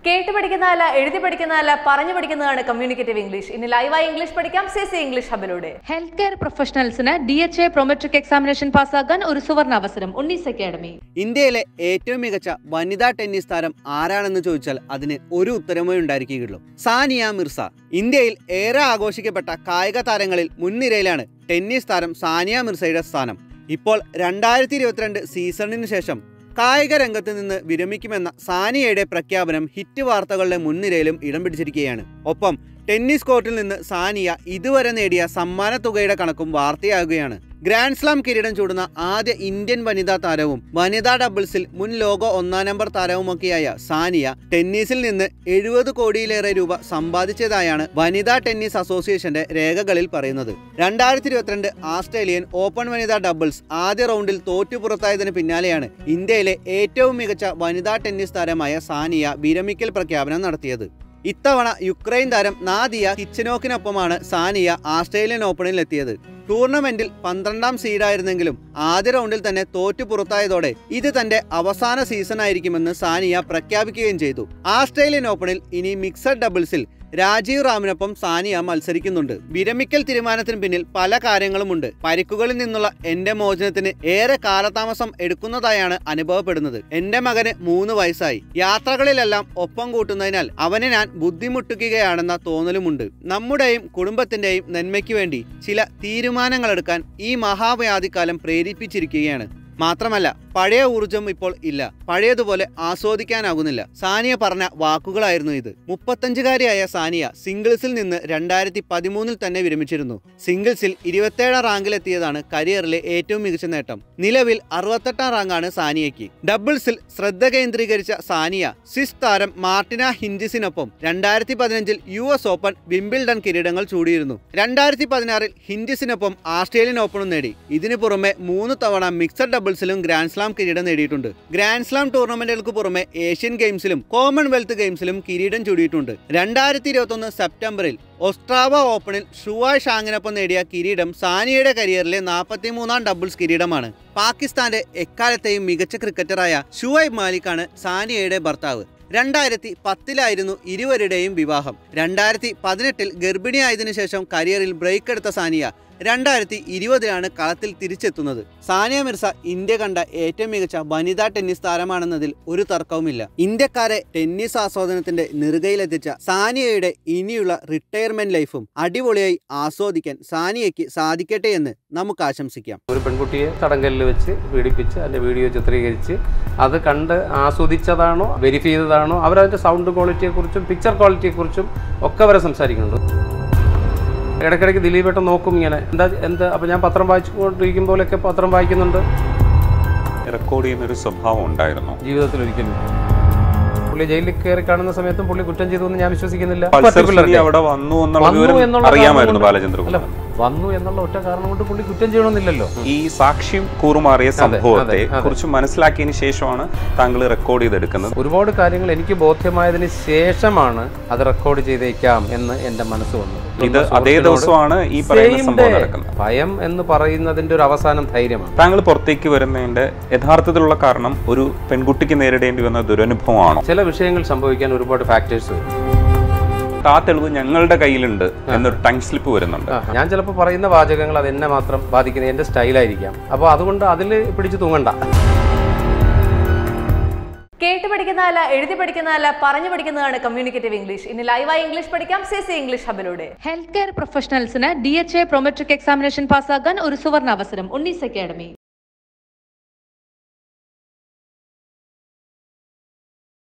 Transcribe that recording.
കേട്ട് പഠിക്കുന്നതല്ല എഴുതി പഠിക്കുന്നതല്ല പറഞ്ഞു പഠിക്കുന്നതാണ് കമ്മ്യൂണിക്കേറ്റീവ് ഇംഗ്ലീഷ് ഇനി ലൈവായി ഇംഗ്ലീഷ് പഠിക്കാം സി സി ഇംഗ്ലീഷ് ഹബിലൂടെ ഹെൽത്ത് കെയർ പ്രൊഫഷണൽസിന് D H A Prometric examination പാസ്സാകാൻ ഒരു സുവർണ അവസരം ഉണ്ണീസ് അക്കാഡമി ഇന്ത്യയിലെ ഏറ്റവും മികച്ച വനിതാ ടെന്നീസ് താരം ആരാണെന്ന് ചോദിച്ചാൽ അതിന് ഒരു ഉത്തരമേ ഉണ്ടായിരിക്കുകയുള്ളൂ സാനിയ മിർസ ഇന്ത്യയിൽ ഏറെ ആഘോഷിക്കപ്പെട്ട കായിക താരങ്ങളിൽ മുൻനിരയിലാണ് ടെന്നീസ് താരം സാനിയ മിർസയുടെ സ്ഥാനം ഇപ്പോൾ രണ്ടായിരത്തി ഇരുപത്തിരണ്ട് സീസണിന് ശേഷം കായിക രംഗത്ത് നിന്ന് വിരമിക്കുമെന്ന സാനിയയുടെ പ്രഖ്യാപനം ഹിറ്റ് വാർത്തകളുടെ മുൻനിരയിലും ഇടം പിടിച്ചിരിക്കുകയാണ് ഒപ്പം ടെന്നീസ് കോർട്ടിൽ നിന്ന് സാനിയ ഇതുവരെ നേടിയ സമ്മാന തുകയുടെ കണക്കും വാർത്തയാകുകയാണ് ഗ്രാൻഡ് സ്ലാം കിരീടം ചൂടുന്ന ആദ്യ ഇന്ത്യൻ വനിതാ താരവും വനിതാ ഡബിൾസിൽ മുൻ ലോക ഒന്നാം നമ്പർ താരവുമൊക്കെയായ സാനിയ ടെന്നീസിൽ നിന്ന് എഴുപത് കോടിയിലേറെ രൂപ സമ്പാദിച്ചതായാണ് വനിതാ ടെന്നീസ് അസോസിയേഷന്റെ രേഖകളിൽ പറയുന്നത് രണ്ടായിരത്തി ഇരുപത്തിരണ്ട് ആസ്ട്രേലിയൻ ഓപ്പൺ വനിതാ ഡബിൾസ് ആദ്യ റൗണ്ടിൽ തോറ്റു പുറത്തായതിന് പിന്നാലെയാണ് ഇന്ത്യയിലെ ഏറ്റവും മികച്ച വനിതാ ടെന്നീസ് താരമായ സാനിയ വിരമിക്കൽ പ്രഖ്യാപനം നടത്തിയത് ഇത്തവണ യുക്രൈൻ താരം നാദിയ കിച്ചനോക്കിനൊപ്പമാണ് സാനിയ ആസ്ട്രേലിയൻ ഓപ്പണിൽ എത്തിയത് ടൂർണമെന്റിൽ പന്ത്രണ്ടാം സീഡായിരുന്നെങ്കിലും ആദ്യ റൗണ്ടിൽ തന്നെ തോറ്റു പുറത്തായതോടെ ഇത് തന്റെ അവസാന സീസൺ ആയിരിക്കുമെന്ന് സാനിയ പ്രഖ്യാപിക്കുകയും ചെയ്തു ആസ്ട്രേലിയൻ ഓപ്പണിൽ ഇനി മിക്സഡ് ഡബിൾസിൽ രാജീവ് റാമിനൊപ്പം സാനിയ മത്സരിക്കുന്നുണ്ട് വിരമിക്കൽ തീരുമാനത്തിന് പിന്നിൽ പല കാര്യങ്ങളുമുണ്ട് പരിക്കുകളിൽ നിന്നുള്ള എന്റെ മോചനത്തിന് ഏറെ കാലതാമസം എടുക്കുന്നതായാണ് അനുഭവപ്പെടുന്നത് എന്റെ മകന് മൂന്ന് വയസ്സായി യാത്രകളിലെല്ലാം ഒപ്പം കൂട്ടുന്നതിനാൽ അവനെ ഞാൻ ബുദ്ധിമുട്ടിക്കുകയാണെന്ന തോന്നലുമുണ്ട് നമ്മുടെയും കുടുംബത്തിന്റെയും നന്മയ്ക്ക് വേണ്ടി ചില തീരുമാനങ്ങളെടുക്കാൻ ഈ മഹാവ്യാധിക്കാലം പ്രേരിപ്പിച്ചിരിക്കുകയാണ് മാത്രമല്ല പഴയ ഊർജം ഇപ്പോൾ ഇല്ല പഴയതുപോലെ ആസ്വദിക്കാനാകുന്നില്ല സാനിയ പറഞ്ഞ വാക്കുകളായിരുന്നു ഇത് മുപ്പത്തഞ്ചുകാരിയായ സാനിയ സിംഗിൾസിൽ നിന്ന് രണ്ടായിരത്തി പതിമൂന്നിൽ തന്നെ വിരമിച്ചിരുന്നു സിംഗിൾസിൽ ഇരുപത്തേഴാം റാങ്കിലെത്തിയതാണ് കരിയറിലെ ഏറ്റവും മികച്ച നേട്ടം നിലവിൽ അറുപത്തെട്ടാം റാങ്കാണ് സാനിയയ്ക്ക് ഡബിൾസിൽ ശ്രദ്ധ കേന്ദ്രീകരിച്ച സാനിയ സ്വിസ് താരം മാർട്ടിന ഹിൻജിസിനൊപ്പം രണ്ടായിരത്തി പതിനഞ്ചിൽ യു എസ് ഓപ്പൺ വിംബിൾഡൺ കിരീടങ്ങൾ ചൂടിയിരുന്നു രണ്ടായിരത്തി പതിനാറിൽ ഹിൻജിസിനൊപ്പം ആസ്ട്രേലിയൻ ഓപ്പണും നേടി ഇതിനു പുറമെ മൂന്ന് തവണ മിക്സഡ് ഡബിൾസിലും ഗ്രാൻഡ് സ്ലാം കിരീടം നേടിയിട്ടുണ്ട് ഗ്രാൻഡ് സ്ലാം ടൂർണമെന്റുകൾക്ക് പുറമെ ഏഷ്യൻ ഗെയിംസിലും കോമൺവെൽത്ത് ഗെയിംസിലും കിരീടം ചൂടിയിട്ടുണ്ട് രണ്ടായിരത്തി ഇരുപത്തൊന്ന് സെപ്റ്റംബറിൽ ഒസ്ട്രാവ ഓപ്പണിൽ ഷുവായ് ഷാങ്ങിനൊപ്പം നേടിയ കിരീടം സാനിയയുടെ കരിയറിലെ നാൽപ്പത്തിമൂന്നാം ഡബിൾസ് കിരീടമാണ് പാകിസ്ഥാന്റെ എക്കാലത്തെയും മികച്ച ക്രിക്കറ്ററായ ഷുവൈബ് മാലിക്കാണ് സാനിയയുടെ ഭർത്താവ് രണ്ടായിരത്തി പത്തിലായിരുന്നു ഇരുവരുടെയും വിവാഹം രണ്ടായിരത്തി പതിനെട്ടിൽ ഗർഭിണിയായതിനു ശേഷം കരിയറിൽ ബ്രേക്ക് എടുത്ത സാനിയ രണ്ടായിരത്തി ഇരുപതിലാണ് കളത്തിൽ തിരിച്ചെത്തുന്നത് സാനിയ മിർസ ഇന്ത്യ കണ്ട ഏറ്റവും മികച്ച വനിതാ ടെന്നീസ് താരമാണെന്നതിൽ ഒരു തർക്കവുമില്ല ഇന്ത്യക്കാരെ ടെന്നീസ് ആസ്വാദനത്തിന്റെ നെറുകയിലെത്തിച്ച സാനിയയുടെ ഇനിയുള്ള റിട്ടയർമെന്റ് ലൈഫും അടിപൊളിയായി ആസ്വദിക്കാൻ സാനിയയ്ക്ക് സാധിക്കട്ടെ എന്ന് നമുക്ക് ആശംസിക്കാം ഒരു പെൺകുട്ടിയെ തടങ്കലിൽ വെച്ച് പീഡിപ്പിച്ച് അതിൻ്റെ വീഡിയോ ചിത്രീകരിച്ച് അത് കണ്ട് ആസ്വദിച്ചതാണോ വെരിഫൈ ചെയ്തതാണോ അവരതിൻ്റെ സൗണ്ട് ക്വാളിറ്റിയെക്കുറിച്ചും പിക്ചർ ക്വാളിറ്റിയെക്കുറിച്ചും ഒക്കെ അവരെ സംസാരിക്കുന്നുണ്ട് ഇടയ്ക്കിടയ്ക്ക് ദിലീപേട്ടൻ നോക്കും ഇങ്ങനെ എന്താ എന്താ അപ്പോൾ ഞാൻ പത്രം വായിച്ചുകൊണ്ടിരിക്കുമ്പോഴൊക്കെ പത്രം വായിക്കുന്നുണ്ട് റെക്കോർഡ് ചെയ്യുന്നൊരു സ്വഭാവം ഉണ്ടായിരുന്നു ജീവിതത്തിൽ ഒരിക്കലും പുള്ളി ജയിലിൽ കയറി കാണുന്ന സമയത്തും പുള്ളി കുറ്റം ചെയ്തു എന്ന് ഞാൻ വിശ്വസിക്കുന്നില്ല പൾസർ Particular സുനി day. അവിടെ വന്നു എന്നുള്ള വന്നു വിവരം എന്നുള്ള അറിയാമായിരുന്നു കാരണം കൊണ്ട്- ബാലചന്ദ്ര അല്ല വന്നു എന്നുള്ള ഒറ്റ കാരണം കൊണ്ട് പുള്ളി കുറ്റം ചെയ്യണമെന്നില്ലല്ലോ ഈ സാക്ഷ്യം കൂറുമാറിയ സംഭവത്തെ അതെ, അതെ. കുറിച്ച് മനസ്സിലാക്കിയതിന് ശേഷമാണ് താങ്കൾ റെക്കോർഡ് ചെയ്തെടുക്കുന്നത് ഒരുപാട് കാര്യങ്ങൾ എനിക്ക് ബോധ്യമായതിന് ശേഷമാണ് അത് റെക്കോർഡ് ചെയ്തേക്കാം എന്ന് എൻ്റെ മനസ്സ് വന്നു ഇത് അതേ സുഹൃത്തിനോട് ദിവസമാണ് ഈ പറയുന്ന same സംഭവം day. നടക്കുന്നത് ഭയം എന്ന് പറയുന്നതിന്റെ ഒരു അവസാനം ധൈര്യമാണ് താങ്കൾ പുറത്തേക്ക് വരുന്നതിന്റെ യഥാർത്ഥത്തിലുള്ള കാരണം ഒരു പെൺകുട്ടിക്ക് നേരിടേണ്ടി വന്ന ദുരനുഭവമാണോ ചില വിഷയങ്ങൾ സംഭവിക്കാൻ ഒരുപാട് ഫാക്ടേഴ്സ് വരും ആ തെളിവ് ഞങ്ങളുടെ കയ്യിലുണ്ട് എന്നൊരു ടൈം സ്ലിപ്പ് വരുന്നുണ്ട് ആ, ഞാൻ ചിലപ്പോൾ പറയുന്ന വാചകങ്ങൾ അത് എന്നെ മാത്രം ബാധിക്കുന്ന എൻ്റെ സ്റ്റൈലായിരിക്കാം അപ്പോൾ അതുകൊണ്ട് അതിൽ പിടിച്ചു തൂങ്ങണ്ട കേട്ട് പഠിക്കുന്നതല്ല എഴുതി പഠിക്കുന്നതല്ല പറഞ്ഞു പഠിക്കുന്നതാണ് കമ്മ്യൂണിക്കേറ്റീവ് ഇംഗ്ലീഷ് ഇനി ലൈവായി ഇംഗ്ലീഷ് പഠിക്കാം സി സി ഇംഗ്ലീഷ് ഹബിലൂടെ ഹെൽത്ത് കെയർ പ്രൊഫഷണൽസിന് D H A Prometric examination പാസ്സാകാൻ ഒരു സുവർണ അവസരം ഉണ്ണീസ് അക്കാഡമി